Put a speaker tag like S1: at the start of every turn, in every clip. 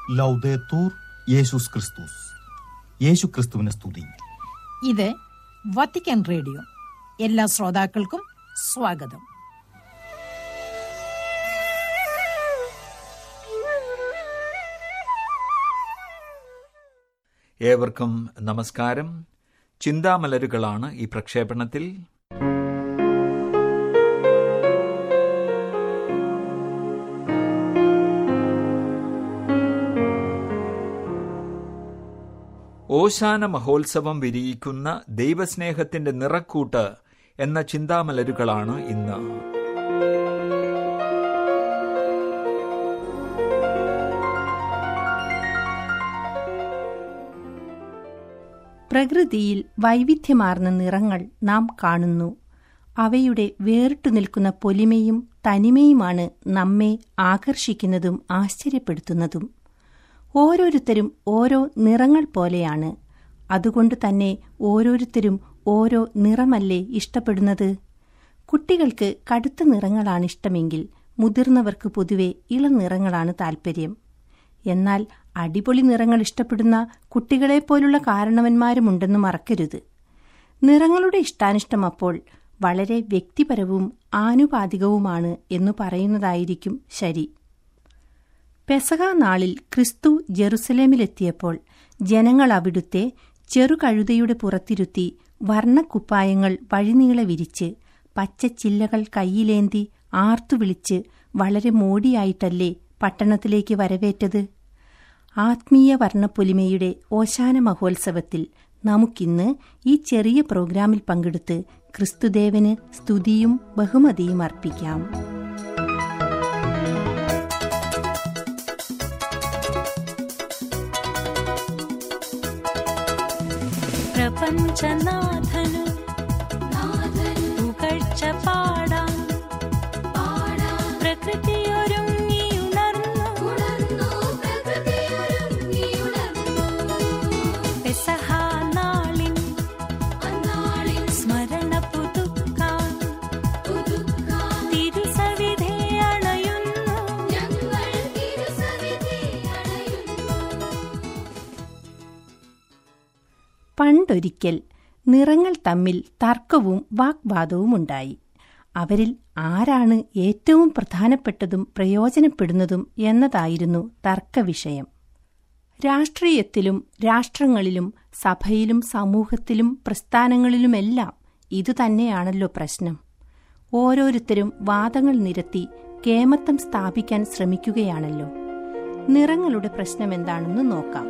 S1: ലൗദേത്തൂർ യേശുസ് ക്രിസ്തുസ് യേശു ക്രിസ്തുവിനെ സ്തുതി
S2: ഇത് വത്തിക്കാൻ റേഡിയോ എല്ലാ ശ്രോതാക്കൾക്കും സ്വാഗതം
S3: ഏവർക്കും നമസ്കാരം ചിന്താമലരുകളാണ് ഈ പ്രക്ഷേപണത്തിൽ ഓശാന മഹോത്സവം വിരിയിക്കുന്ന ദൈവസ്നേഹത്തിന്റെ നിറക്കൂട്ട് എന്ന ചിന്താമലരുകളാണ് ഇന്ന്
S4: പ്രകൃതിയിൽ വൈവിധ്യമാർന്ന നിറങ്ങൾ നാം കാണുന്നു അവയുടെ വേറിട്ടു നിൽക്കുന്ന പൊലിമയും തനിമയുമാണ് നമ്മെ ആകർഷിക്കുന്നതും ആശ്ചര്യപ്പെടുത്തുന്നതും ഓരോരുത്തരും ഓരോ നിറങ്ങൾ പോലെയാണ് അതുകൊണ്ട് തന്നെ ഓരോരുത്തരും ഓരോ നിറമല്ലേ ഇഷ്ടപ്പെടുന്നത് കുട്ടികൾക്ക് കടുത്ത നിറങ്ങളാണ് ഇഷ്ടമെങ്കിൽ മുതിർന്നവർക്ക് പൊതുവെ ഇളം നിറങ്ങളാണ് താൽപ്പര്യം എന്നാൽ അടിപൊളി നിറങ്ങൾ ഇഷ്ടപ്പെടുന്ന കുട്ടികളെപ്പോലുള്ള കാരണവന്മാരുമുണ്ടെന്ന് മറക്കരുത് നിറങ്ങളുടെ ഇഷ്ടാനിഷ്ടം അപ്പോൾ വളരെ വ്യക്തിപരവും ആനുപാതികവുമാണ് എന്നു പറയുന്നതായിരിക്കും ശരി പെസഹ നാളിൽ ക്രിസ്തു ജെറുസലേമിലെത്തിയപ്പോൾ ജനങ്ങൾ അവിടുത്തെ ചെറുകഴുതയുടെ പുറത്തിരുത്തി വർണ്ണക്കുപ്പായങ്ങൾ വഴിനീളെ വിരിച്ച് പച്ചച്ചില്ലകൾ കയ്യിലേന്തി ആർത്തുവിളിച്ച് വളരെ മോടിയായിട്ടല്ലേ പട്ടണത്തിലേക്ക് വരവേറ്റത് ആത്മീയ വർണ്ണപ്പൊലിമയുടെ ഓശാന മഹോത്സവത്തിൽ നമുക്കിന്ന് ഈ ചെറിയ പ്രോഗ്രാമിൽ പങ്കെടുത്ത് ക്രിസ്തുദേവന് സ്തുതിയും ബഹുമതിയും അർപ്പിക്കാം
S5: പ്രപഞ്ചനാഥനു പുകഴ്ച പാടാം പ്രകൃതിയൊരുങ്ങി ഉണർന്നു പെസഹ നാളിൻ സ്മരണ പുതുക്കാൻ തിരുസവിധേ അണയുന്നു
S4: പണ്ടൊരിക്കൽ നിറങ്ങൾ തമ്മിൽ തർക്കവും വാഗ്വാദവുമുണ്ടായി അവരിൽ ആരാണ് ഏറ്റവും പ്രധാനപ്പെട്ടതും പ്രയോജനപ്പെടുന്നതും എന്നതായിരുന്നു തർക്കവിഷയം രാഷ്ട്രീയത്തിലും രാഷ്ട്രങ്ങളിലും സഭയിലും സമൂഹത്തിലും പ്രസ്ഥാനങ്ങളിലുമെല്ലാം ഇതുതന്നെയാണല്ലോ പ്രശ്നം ഓരോരുത്തരും വാദങ്ങൾ നിരത്തി കേമത്വം സ്ഥാപിക്കാൻ ശ്രമിക്കുകയാണല്ലോ നിറങ്ങളുടെ പ്രശ്നമെന്താണെന്ന് നോക്കാം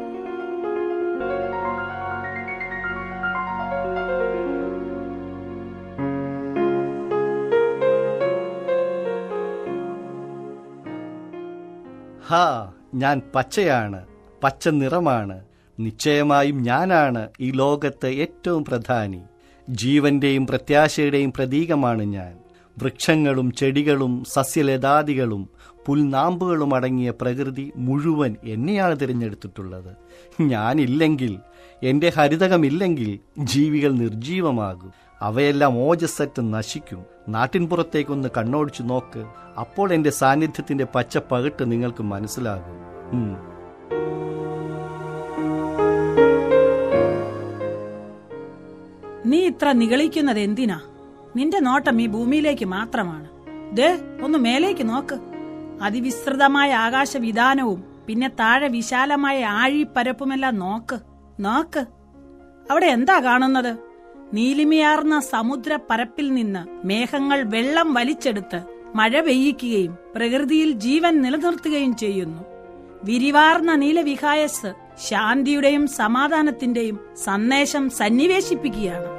S6: ഹാ ഞാൻ പച്ചയാണ് പച്ച നിറമാണ് നിശ്ചയമായും ഞാനാണ് ഈ ലോകത്ത് ഏറ്റവും പ്രധാനി ജീവന്റെയും പ്രത്യാശയുടെയും പ്രതീകമാണ് ഞാൻ വൃക്ഷങ്ങളും ചെടികളും സസ്യലതാദികളും പുൽനാമ്പുകളും അടങ്ങിയ പ്രകൃതി മുഴുവൻ എന്നെയാണ് തിരഞ്ഞെടുത്തിട്ടുള്ളത് ഞാനില്ലെങ്കിൽ എന്റെ ഹരിതകമില്ലെങ്കിൽ ജീവികൾ നിർജീവമാകും അവയെല്ലാം ഓജസ്സറ്റ് നശിക്കും നാട്ടിൻപുറത്തേക്കൊന്ന് കണ്ണോടിച്ചു നോക്ക് അപ്പോൾ എന്റെ സാന്നിധ്യത്തിന്റെ പച്ച പകിട്ട് നിങ്ങൾക്ക് മനസ്സിലാകും ഉം.
S7: നീ ഇത്ര നിഗളിക്കുന്നത് എന്തിനാ നിന്റെ നോട്ടം ഈ ഭൂമിയിലേക്ക് മാത്രമാണ് ദേ ഒന്ന് മേലേക്ക് നോക്ക് അതിവിസ്തൃതമായ ആകാശവിധാനവും പിന്നെ താഴെ വിശാലമായ ആഴിപ്പരപ്പുമെല്ലാം നോക്ക് നോക്ക് അവിടെ എന്താ കാണുന്നത് നീലിമയാർന്ന സമുദ്ര പരപ്പിൽ നിന്ന് മേഘങ്ങൾ വെള്ളം വലിച്ചെടുത്ത് മഴ പെയ്യിക്കുകയും പ്രകൃതിയിൽ ജീവൻ നിലനിർത്തുകയും ചെയ്യുന്നു വിരിവാർന്ന നീലവിഹായസ് ശാന്തിയുടെയും സമാധാനത്തിന്റെയും സന്ദേശം സന്നിവേശിപ്പിക്കുകയാണ്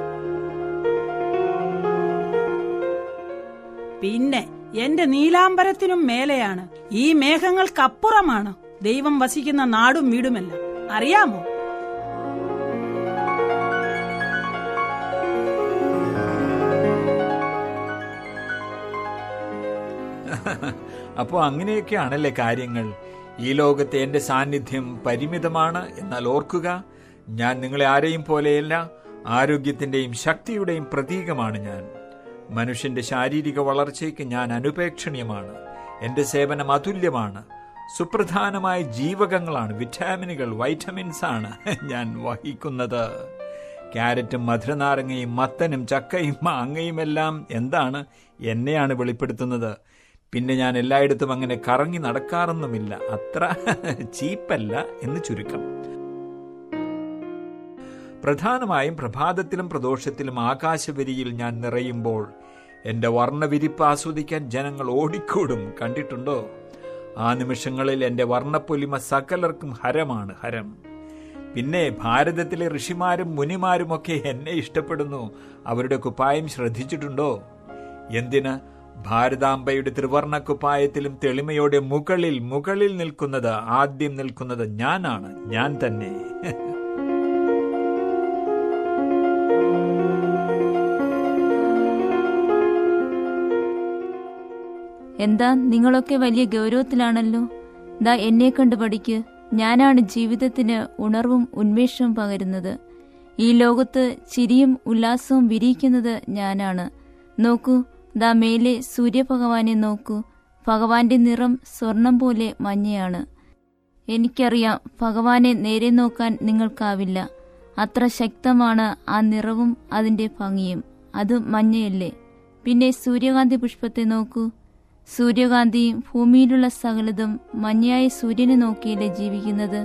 S7: പിന്നെ എന്റെ നീലാംബരത്തിനും മേലെയാണ് ഈ മേഘങ്ങൾക്കപ്പുറമാണ് ദൈവം വസിക്കുന്ന നാടും വീടുമെല്ലാം അറിയാമോ
S3: അപ്പോൾ അങ്ങനെയൊക്കെയാണല്ലേ കാര്യങ്ങൾ ഈ ലോകത്തെ എന്റെ സാന്നിധ്യം പരിമിതമാണ് എന്നാൽ ഓർക്കുക ഞാൻ നിങ്ങളെ ആരെയും പോലെയല്ല ആരോഗ്യത്തിന്റെയും ശക്തിയുടെയും പ്രതീകമാണ് ഞാൻ മനുഷ്യന്റെ ശാരീരിക വളർച്ചയ്ക്ക് ഞാൻ അനുപേക്ഷണീയമാണ് എന്റെ സേവനം അതുല്യമാണ് സുപ്രധാനമായ ജീവകങ്ങളാണ് വിറ്റാമിനുകൾ വൈറ്റമിൻസ് ആണ് ഞാൻ വഹിക്കുന്നത് ക്യാരറ്റും മധുരനാരങ്ങയും മത്തനും ചക്കയും മാങ്ങയും എല്ലാം എന്താണ് എന്നെയാണ് വെളിപ്പെടുത്തുന്നത് പിന്നെ ഞാൻ എല്ലായിടത്തും അങ്ങനെ കറങ്ങി നടക്കാറൊന്നുമില്ല അത്ര ചീപ്പല്ല എന്ന് ചുരുക്കം പ്രധാനമായും പ്രഭാതത്തിലും പ്രദോഷത്തിലും ആകാശവരിയിൽ ഞാൻ നിറയുമ്പോൾ എന്റെ വർണ്ണവിരിപ്പ് ആസ്വദിക്കാൻ ജനങ്ങൾ ഓടിക്കൂടും കണ്ടിട്ടുണ്ടോ ആ നിമിഷങ്ങളിൽ എന്റെ വർണ്ണപ്പൊലിമ സകലർക്കും ഹരമാണ് ഹരം പിന്നെ ഭാരതത്തിലെ ഋഷിമാരും മുനിമാരുമൊക്കെ എന്നെ ഇഷ്ടപ്പെടുന്നു അവരുടെ കുപ്പായം ശ്രദ്ധിച്ചിട്ടുണ്ടോ എന്തിന് ഭാരതാംബയുടെ ത്രിവർണ കുപ്പായത്തിലും തെളിമയോടെ മുകളിൽ മുകളിൽ നിൽക്കുന്നത് ആദ്യം നിൽക്കുന്നത് ഞാനാണ് ഞാൻ തന്നെ
S8: എന്താ നിങ്ങളൊക്കെ വലിയ ഗൗരവത്തിലാണല്ലോ ദാ എന്നെ കണ്ടു പഠിക്ക് ഞാനാണ് ജീവിതത്തിന് ഉണർവും ഉന്മേഷവും പകരുന്നത് ഈ ലോകത്ത് ചിരിയും ഉല്ലാസവും വിരിയിക്കുന്നത് ഞാനാണ് നോക്കൂ ദാ മേലെ സൂര്യഭഗവാനെ നോക്കൂ ഭഗവാന്റെ നിറം സ്വർണം പോലെ മഞ്ഞയാണ് എനിക്കറിയാം ഭഗവാനെ നേരെ നോക്കാൻ നിങ്ങൾക്കാവില്ല അത്ര ശക്തമാണ് ആ നിറവും അതിന്റെ ഭംഗിയും അത് മഞ്ഞയല്ലേ പിന്നെ സൂര്യകാന്തി പുഷ്പത്തെ നോക്കൂ സൂര്യകാന്തിയും ഭൂമിയിലുള്ള സകലതും മഞ്ഞയായ സൂര്യനെ നോക്കിയല്ലേ ജീവിക്കുന്നത്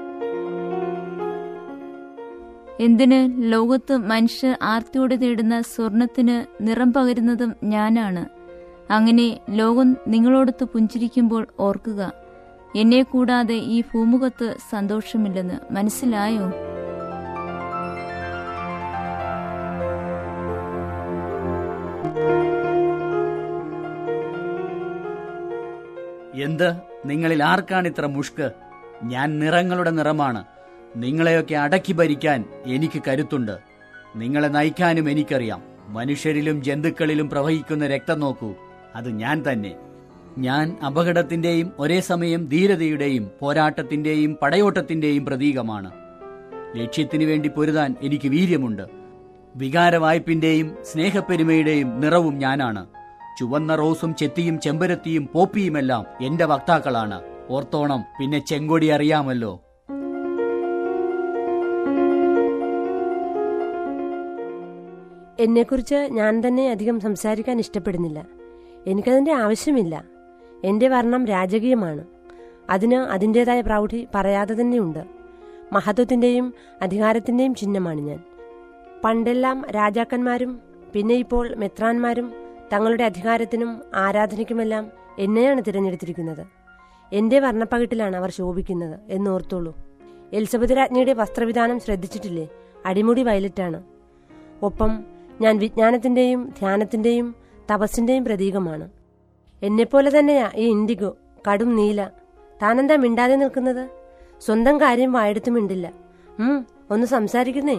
S8: എന്തിന് ലോകത്ത് മനുഷ്യർ ആർത്തിയോടെ തേടുന്ന സ്വർണത്തിന് നിറം പകരുന്നതും ഞാനാണ് അങ്ങനെ ലോകം നിങ്ങളോടൊത്ത് പുഞ്ചിരിക്കുമ്പോൾ ഓർക്കുക എന്നെ കൂടാതെ ഈ ഭൂമുഖത്ത് സന്തോഷമില്ലെന്ന് മനസ്സിലായോ
S9: എന്ത് നിങ്ങളിൽ ആർക്കാണ് ഇത്ര മുഷ്ക് ഞാൻ നിറങ്ങളുടെ നിറമാണ് നിങ്ങളെയൊക്കെ അടക്കി ഭരിക്കാൻ എനിക്ക് കരുത്തുണ്ട് നിങ്ങളെ നയിക്കാനും എനിക്കറിയാം മനുഷ്യരിലും ജന്തുക്കളിലും പ്രവഹിക്കുന്ന രക്തം നോക്കൂ അത് ഞാൻ തന്നെ ഞാൻ അപകടത്തിന്റെയും ഒരേ സമയം ധീരതയുടെയും പോരാട്ടത്തിന്റെയും പടയോട്ടത്തിന്റെയും പ്രതീകമാണ് ലക്ഷ്യത്തിനു വേണ്ടി പൊരുതാൻ എനിക്ക് വീര്യമുണ്ട് വികാരവായ്പിന്റെയും സ്നേഹപ്പെരുമയുടെയും നിറവും ഞാനാണ് ചുവന്ന റോസും ചെത്തിയും ചെമ്പരത്തിയും പോപ്പിയുമെല്ലാം എന്റെ വക്താക്കളാണ് ഓർത്തോണം പിന്നെ ചെങ്കൊടി അറിയാമല്ലോ
S10: എന്നെക്കുറിച്ച് ഞാൻ തന്നെ അധികം സംസാരിക്കാൻ ഇഷ്ടപ്പെടുന്നില്ല എനിക്കതിൻ്റെ ആവശ്യമില്ല എൻ്റെ വർണ്ണം രാജകീയമാണ് അതിന് അതിൻ്റെതായ പ്രൗഢി പറയാതെ തന്നെയുണ്ട് മഹത്വത്തിൻ്റെയും അധികാരത്തിൻ്റെയും ചിഹ്നമാണ് ഞാൻ പണ്ടെല്ലാം രാജാക്കന്മാരും പിന്നെ ഇപ്പോൾ മെത്രാന്മാരും തങ്ങളുടെ അധികാരത്തിനും ആരാധനയ്ക്കുമെല്ലാം എന്നെയാണ് തിരഞ്ഞെടുത്തിരിക്കുന്നത് എൻ്റെ വർണ്ണപ്പകിട്ടിലാണ് അവർ ശോഭിക്കുന്നത് എന്നോർത്തോളൂ എലിസബത്ത് രാജ്ഞിയുടെ വസ്ത്രവിധാനം ശ്രദ്ധിച്ചിട്ടില്ലേ അടിമുടി വയലറ്റാണ് ഒപ്പം ഞാൻ വിജ്ഞാനത്തിന്റെയും ധ്യാനത്തിന്റെയും തപസ്സിന്റെയും പ്രതീകമാണ് എന്നെപ്പോലെ തന്നെയാ ഈ ഇൻഡിഗോ കടും നീല താനെന്താ മിണ്ടാതെ നിൽക്കുന്നത് സ്വന്തം കാര്യം വായെടുത്ത് മിണ്ടില്ല ഉം ഒന്ന് സംസാരിക്കുന്നേ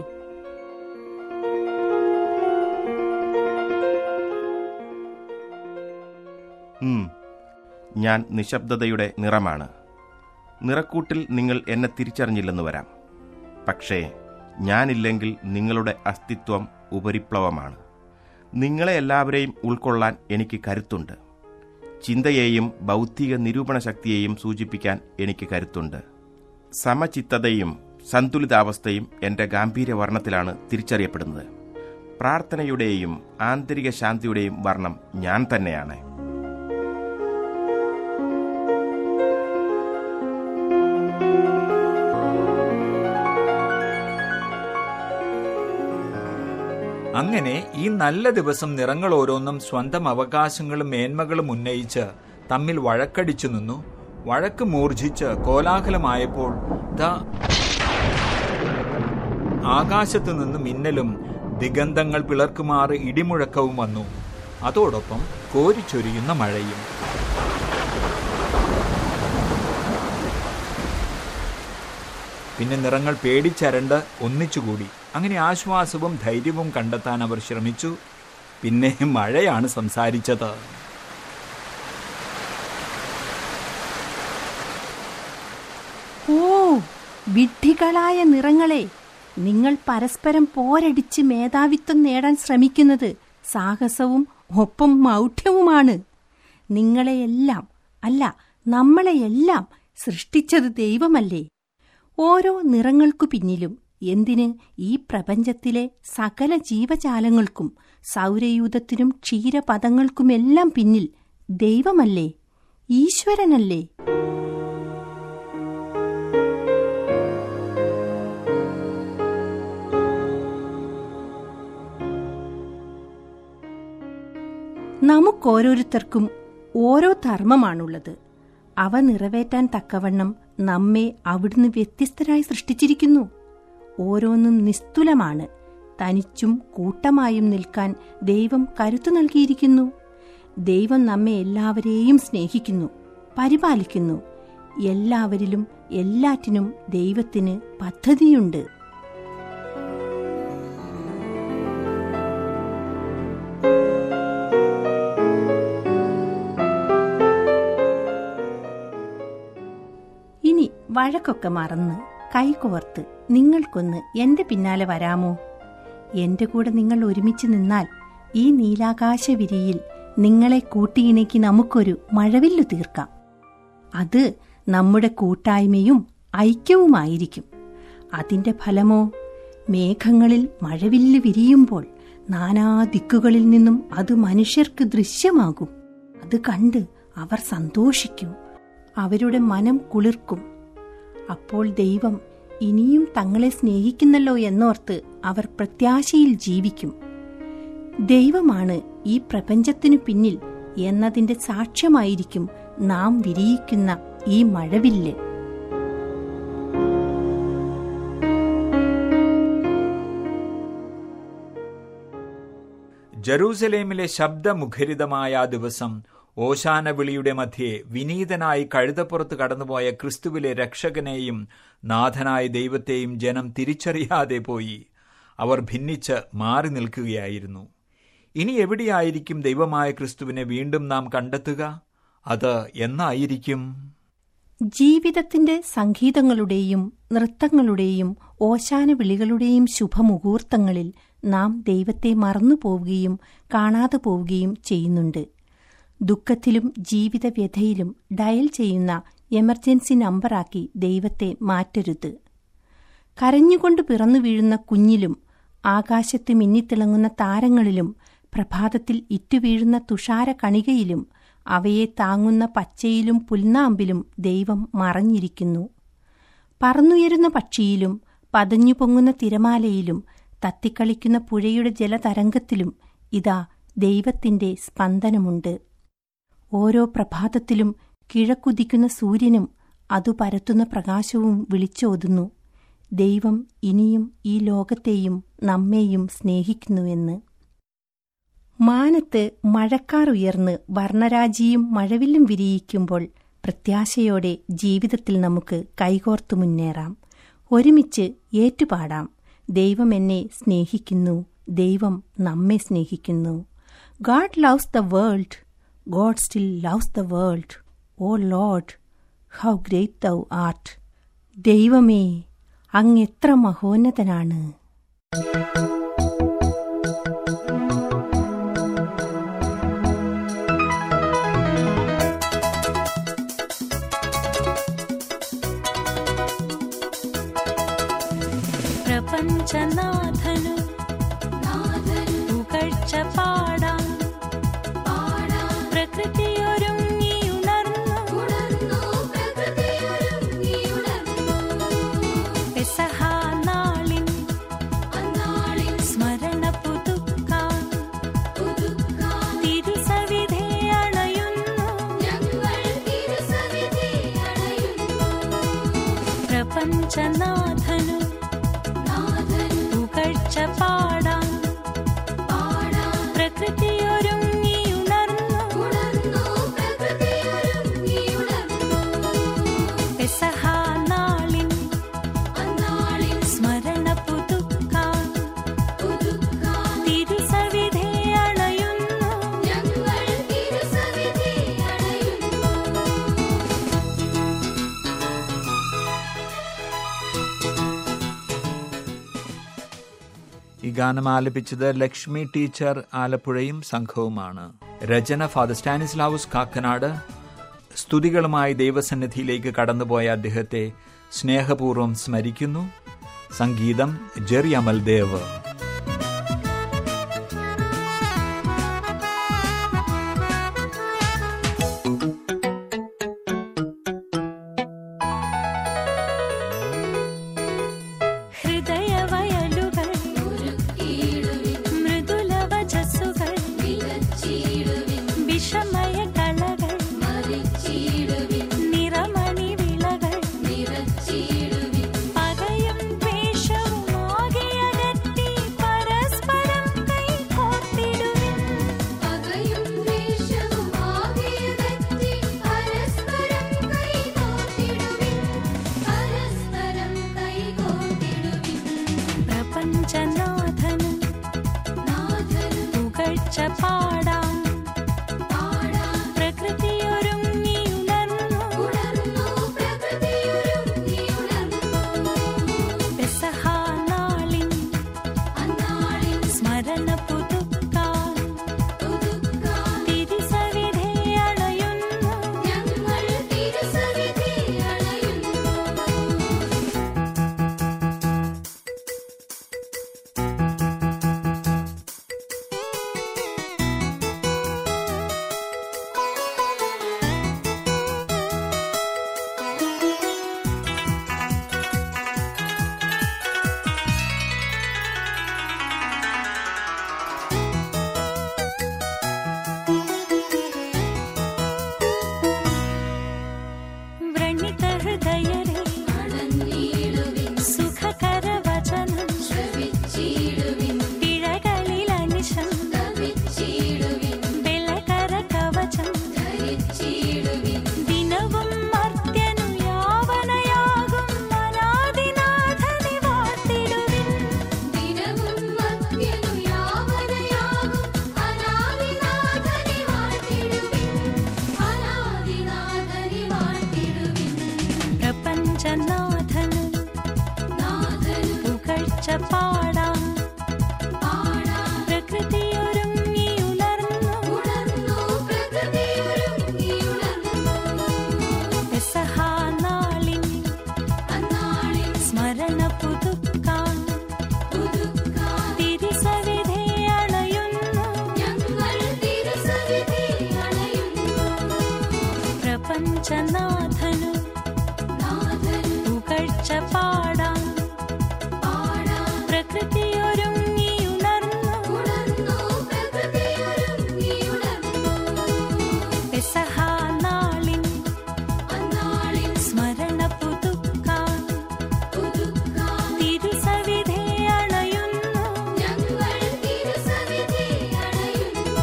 S11: ഉം. ഞാൻ നിശബ്ദതയുടെ നിറമാണ് നിറക്കൂട്ടിൽ നിങ്ങൾ എന്നെ തിരിച്ചറിഞ്ഞില്ലെന്ന് വരാം പക്ഷേ ഞാനില്ലെങ്കിൽ നിങ്ങളുടെ അസ്തിത്വം ഉപരിപ്ലവമാണ് നിങ്ങളെ എല്ലാവരെയും ഉൾക്കൊള്ളാൻ എനിക്ക് കരുത്തുണ്ട് ചിന്തയെയും ബൗദ്ധിക നിരൂപണ ശക്തിയെയും സൂചിപ്പിക്കാൻ എനിക്ക് കരുത്തുണ്ട് സമചിത്തതയും സന്തുലിതാവസ്ഥയും എൻ്റെ ഗാംഭീര്യവർണ്ണത്തിലാണ് തിരിച്ചറിയപ്പെടുന്നത് പ്രാർത്ഥനയുടെയും ആന്തരിക ശാന്തിയുടെയും വർണ്ണം ഞാൻ തന്നെയാണ്
S3: അങ്ങനെ ഈ നല്ല ദിവസം നിറങ്ങൾ ഓരോന്നും സ്വന്തം അവകാശങ്ങളും മേന്മകളും ഉന്നയിച്ച് തമ്മിൽ വഴക്കടിച്ചു നിന്നു വഴക്ക് മൂർജിച്ച് കോലാഹലമായപ്പോൾ ദാ ആകാശത്തു നിന്ന് മിന്നലും ദിഗന്ധങ്ങൾ പിളർക്കുമാറ് ഇടിമുഴക്കവും വന്നു അതോടൊപ്പം കോരിച്ചൊരിയുന്ന മഴയും പിന്നെ നിറങ്ങൾ പേടിച്ചരണ്ട് ഒന്നിച്ചുകൂടി അങ്ങനെ ആശ്വാസവും ധൈര്യവും കണ്ടെത്താൻ അവർ ശ്രമിച്ചു പിന്നെ മഴയാണ് സംസാരിച്ചത്
S4: ഓ വിഡ്ഢികളായ നിറങ്ങളെ നിങ്ങൾ പരസ്പരം പോരടിച്ച് മേധാവിത്വം നേടാൻ ശ്രമിക്കുന്നത് സാഹസവും ഒപ്പം മൗഢ്യവുമാണ് നിങ്ങളെയെല്ലാം അല്ല നമ്മളെയെല്ലാം സൃഷ്ടിച്ചത് ദൈവമല്ലേ ഓരോ നിറങ്ങൾക്കു പിന്നിലും എന്തിന് ഈ പ്രപഞ്ചത്തിലെ സകല ജീവജാലങ്ങൾക്കും സൗരയൂഥത്തിനും ക്ഷീരപദങ്ങൾക്കുമെല്ലാം പിന്നിൽ ദൈവമല്ലേ ഈശ്വരനല്ലേ നമുക്കോരോരുത്തർക്കും ഓരോ ധർമ്മമാണുള്ളത് അവ നിറവേറ്റാൻ തക്കവണ്ണം നമ്മെ അവിടുന്ന് വ്യത്യസ്തരായി സൃഷ്ടിച്ചിരിക്കുന്നു ഓരോന്നും നിസ്തുലമാണ് തനിച്ചും കൂട്ടമായും നിൽക്കാൻ ദൈവം കരുത്തു നൽകിയിരിക്കുന്നു ദൈവം നമ്മെ എല്ലാവരെയും സ്നേഹിക്കുന്നു പരിപാലിക്കുന്നു എല്ലാവരിലും എല്ലാറ്റിനും ദൈവത്തിന് പദ്ധതിയുണ്ട് ഇനി വഴക്കൊക്കെ മറന്ന് കൈകോർത്ത് നിങ്ങൾക്കൊന്ന് എന്റെ പിന്നാലെ വരാമോ എന്റെ കൂടെ നിങ്ങൾ ഒരുമിച്ച് നിന്നാൽ ഈ നീലാകാശവിരിയിൽ നിങ്ങളെ കൂട്ടിയിണക്കി നമുക്കൊരു മഴവില്ലു തീർക്കാം അത് നമ്മുടെ കൂട്ടായ്മയും ഐക്യവുമായിരിക്കും അതിന്റെ ഫലമോ മേഘങ്ങളിൽ മഴവില്ല് വിരിയുമ്പോൾ നാനാ ദിക്കുകളിൽ നിന്നും അത് മനുഷ്യർക്ക് ദൃശ്യമാകും അത് കണ്ട് അവർ സന്തോഷിക്കും അവരുടെ മനം കുളിർക്കും അപ്പോൾ ദൈവം ഇനിയും തങ്ങളെ സ്നേഹിക്കുന്നല്ലോ എന്നോർത്ത് അവർ പ്രത്യാശയിൽ ജീവിക്കും ദൈവമാണ് ഈ പ്രപഞ്ചത്തിനു പിന്നിൽ എന്നതിന്റെ സാക്ഷ്യമായിരിക്കും നാം വിരിയിക്കുന്ന ഈ മഴവില്ല്
S3: ജറൂസലേമിലെ ശബ്ദമുഖരിതമായ ആ ദിവസം ഓശാന വിളിയുടെ മധ്യേ വിനീതനായി കഴുതപ്പുറത്ത് കടന്നുപോയ ക്രിസ്തുവിലെ രക്ഷകനെയും നാഥനായ ദൈവത്തെയും ജനം തിരിച്ചറിയാതെ പോയി അവർ ഭിന്നിച്ച് മാറി നിൽക്കുകയായിരുന്നു ഇനി എവിടെയായിരിക്കും ദൈവമായ ക്രിസ്തുവിനെ വീണ്ടും നാം കണ്ടെത്തുക അത് എന്നായിരിക്കും
S4: ജീവിതത്തിന്റെ സംഗീതങ്ങളുടെയും നൃത്തങ്ങളുടെയും ഓശാന വിളികളുടെയും ശുഭമുഹൂർത്തങ്ങളിൽ നാം ദൈവത്തെ മറന്നുപോവുകയും കാണാതെ പോവുകയും ചെയ്യുന്നുണ്ട് ദുഃഖത്തിലും ജീവിതവ്യഥയിലും ഡയൽ ചെയ്യുന്ന എമർജൻസി നമ്പറാക്കി ദൈവത്തെ മാറ്റരുത് കരഞ്ഞുകൊണ്ട് പിറന്നു വീഴുന്ന കുഞ്ഞിലും ആകാശത്ത് മിന്നിത്തിളങ്ങുന്ന താരങ്ങളിലും പ്രഭാതത്തിൽ ഇറ്റുവീഴുന്ന തുഷാര കണികയിലും അവയെ താങ്ങുന്ന പച്ചയിലും പുൽനാമ്പിലും ദൈവം മറഞ്ഞിരിക്കുന്നു പറന്നുയരുന്ന പക്ഷിയിലും പതഞ്ഞു പൊങ്ങുന്ന തിരമാലയിലും തത്തിക്കളിക്കുന്ന പുഴയുടെ ജലതരംഗത്തിലും ഇതാ ദൈവത്തിന്റെ സ്പന്ദനമുണ്ട് ഓരോ പ്രഭാതത്തിലും കിഴക്കുദിക്കുന്ന സൂര്യനും അതു പരത്തുന്ന പ്രകാശവും വിളിച്ചോതുന്നു ദൈവം ഇനിയും ഈ ലോകത്തെയും നമ്മെയും സ്നേഹിക്കുന്നുവെന്ന് മാനത്ത് മഴക്കാർ ഉയർന്ന് വർണ്ണരാജിയും മഴവില്ലും വിരിയിക്കുമ്പോൾ പ്രത്യാശയോടെ ജീവിതത്തിൽ നമുക്ക് കൈകോർത്തു മുന്നേറാം ഒരുമിച്ച് ഏറ്റുപാടാം ദൈവം എന്നെ സ്നേഹിക്കുന്നു ദൈവം നമ്മെ സ്നേഹിക്കുന്നു God loves the world God still loves the world oh Lord how great thou art ദൈവമേ അങ്ങെത്ര മഹോന്നതനാണ്
S5: പ്രപഞ്ചനാഥനു പുകഴ്ച പാടാം പ്രകൃതിയൊരുങ്ങി ഉണർന്നു പെസഹാ നാളിൻ സ്മരണ പുതുക്കാൻ തിരുസവിധേ അണയുന്നു പ്രപഞ്ചനാഥനു പുകഴ്ച പാടാം പ്രകൃതിയൊരുങ്ങി ഉണർന്നു പെസഹാ നാളിൻ സ്മരണ പുതുക്കാൻ തിരുസവിധേ അണയുന്നു
S3: ഈ ഗാനം ആലപിച്ചത് ലക്ഷ്മി ടീച്ചർ ആലപ്പുഴയും സംഘവുമാണ് രചന ഫാദർ സ്റ്റാനിസ്ലാവുസ് കാക്കനാട് സ്തുതികളുമായി ദൈവസന്നിധിയിലേക്ക് കടന്നുപോയ അദ്ദേഹത്തെ സ്നേഹപൂർവ്വം സ്മരിക്കുന്നു സംഗീതം ജെറി അമൽദേവ്
S5: ഹൃദയവയലുകൾ മൃദുലവചസ്സുകൾ വിഷമയ കളകൾ നിറമണി വിളകൾ പകയും ദ്വേഷവും ആകെയകറ്റി പരസ്പരം കൈകോർത്തിടുവിൻ
S12: പകയും ദ്വേഷവും ആകെയകറ്റി പരസ്പരം കൈകോർത്തിടുവിൻ പരസ്പരം കൈകോർത്തിടുവിൻ
S5: പ്രപഞ്ചനാഥനും
S12: നാഥനും
S5: പുകഴ്ച പാടാം
S12: പാടാം
S5: പ്രകൃതിയൊരുങ്ങിയുണർന്നു
S12: ഉണർന്നു പ്രകൃതിയൊരുങ്ങി ഉണർന്നു
S5: പെസഹാനാളിൻ
S12: അന്നാളിൻ
S5: സ്മരണ പുതുക്കാൻ
S12: പുതുക്കാൻ
S5: തിരിസവിധേ അണയുന്നു
S12: ഞങ്ങൾ തിരുസവിധി അണയുന്നു
S5: വ്രണിത ഹൃദയരെ
S12: അണഞ്ഞിടുവിൻ
S5: സുഖകരവചനം
S12: ശ്രവിച്ചിടുവിൻ
S5: പിഴകളിൽ അനിശം
S12: തവിച്ചിടുവിൻ
S5: ബലകര കവചം
S12: ധരിച്ചിടുവിൻ
S5: ദിനവും മർത്യനു യാവനയാകും അനാദിനാഥനെ വാഴ്ത്തിടുവിൻ
S12: ദിനവും മധ്യനു യാവനയാകും അനാദിനാഥനെ വാഴ്ത്തിടുവിൻ അനാദിനാഥനെ വാഴ്ത്തിടുവിൻ
S5: പ്രപഞ്ചനാഥന്
S12: നാഥനും
S5: പുകഴ്ച പാടാം
S12: പാടാം
S5: പ്രകൃതിയൊരുങ്ങി ഉണർന്നു
S12: ഉണർന്നു പ്രകൃതിയൊരുങ്ങി ഉണർന്നു
S5: പെസഹാനാളിൻ
S12: അന്നാളിൻ
S5: സ്മരണ പുതുക്കാൻ
S12: പുതുക്കാൻ
S5: തിരിസവിധേ അണയുന്നു
S12: ഞങ്ങൾ തിരുസവിധി അണയുന്നു
S5: പ്രപഞ്ചനാഥനു
S12: നാഥനും
S5: പുകഴ്ച പാടാം
S12: പാടാം
S5: പ്രകൃതിയൊരുങ്ങി ഉണർന്നു
S12: ഉണർന്നു പ്രകൃതിയൊരുങ്ങി ഉണർന്നു
S5: പെസഹാനാളിൻ
S12: അന്നാളിൻ
S5: സ്മരണ പുതുക്കാൻ
S12: പുതുക്കാൻ
S5: തിരുസവിധേ അണയുന്നു
S12: ഞങ്ങൾ തിരുസവിധി അണയുന്നു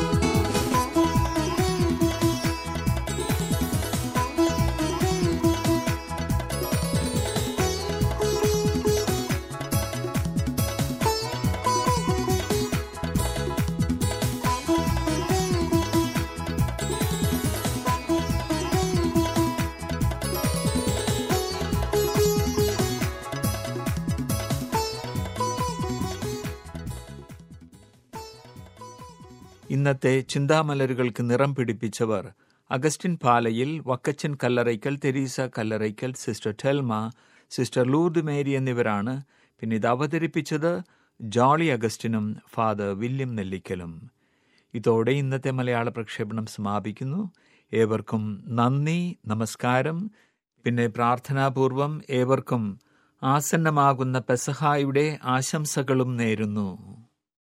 S3: ഇന്നത്തെ ചിന്താമലരുകൾക്ക് നിറം പിടിപ്പിച്ചവർ Augustine Palayil Vakkachan Kallarakkal Teresa Kallarakkal sister Thelma sister Lourdes Mary എന്നിവരാണ് പിന്നെ ഇത് അവതരിപ്പിച്ചത് ജോളി അഗസ്റ്റിനും ഫാദർ വില്യം നെല്ലിക്കലും ഇതോടെ ഇന്നത്തെ മലയാള പ്രക്ഷേപണം സമാപിക്കുന്നു ഏവർക്കും നന്ദി നമസ്കാരം പിന്നെ പ്രാർത്ഥനാപൂർവം ഏവർക്കും ആസന്നമാകുന്ന പെസഹായുടെ ആശംസകളും നേരുന്നു